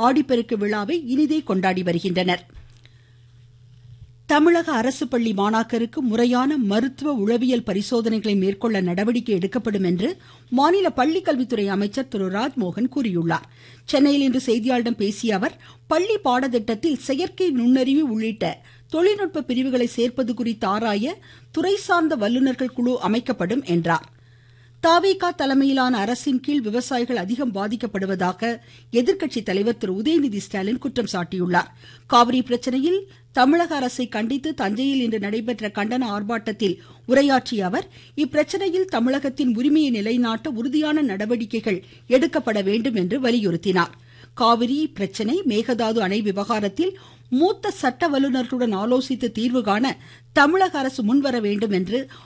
ஆடிப்பெருக்கு விழாவை இனிதே கொண்டாடி வருகின்றனர் தமிழக அரசு பள்ளி மாணாக்கருக்கு முறையான மருத்துவ உளவியல் பரிசோதனைகளை மேற்கொள்ள நடவடிக்கை எடுக்கப்படும் என்று மாநில பள்ளிக்கல்வித்துறை அமைச்சர் திரு ராஜ்மோகன் கூறியுள்ளார் சென்னையில் இன்று செய்தியாளர்களிடம் பேசிய அவர் பள்ளி பாடத்திட்டத்தில் செயற்கை நுண்ணறிவு உள்ளிட்ட தொழில்நுட்ப பிரிவுகளை சேர்ப்பது குறித்து ஆராய துறை சார்ந்த வல்லுநர்கள் குழு அமைக்கப்படும் என்றார் தாவேகா தலைமையிலான அரசின் கீழ் விவசாயிகள் அதிகம் பாதிக்கப்படுவதாக எதிர்க்கட்சி தலைவர் திரு உதயநிதி ஸ்டாலின் குற்றம் சாட்டியுள்ளார் காவிரி பிரச்சனையில் தமிழக அரசை கண்டித்து தஞ்சையில் இன்று நடைபெற்ற கண்டன ஆர்ப்பாட்டத்தில் உரையாற்றிய அவர் இப்பிரச்சனையில் தமிழகத்தின் உரிமையை நிலைநாட்ட உறுதியான நடவடிக்கைகள் எடுக்கப்பட வேண்டும் என்று வலியுறுத்தினார் காவிரி பிரச்சனை மேகதாது அணை விவகாரத்தில் மூத்த சட்ட வல்லுநர்களுடன் ஆலோசித்து தீர்வு காண தமிழக அரசு முன்வர வேண்டும் என்று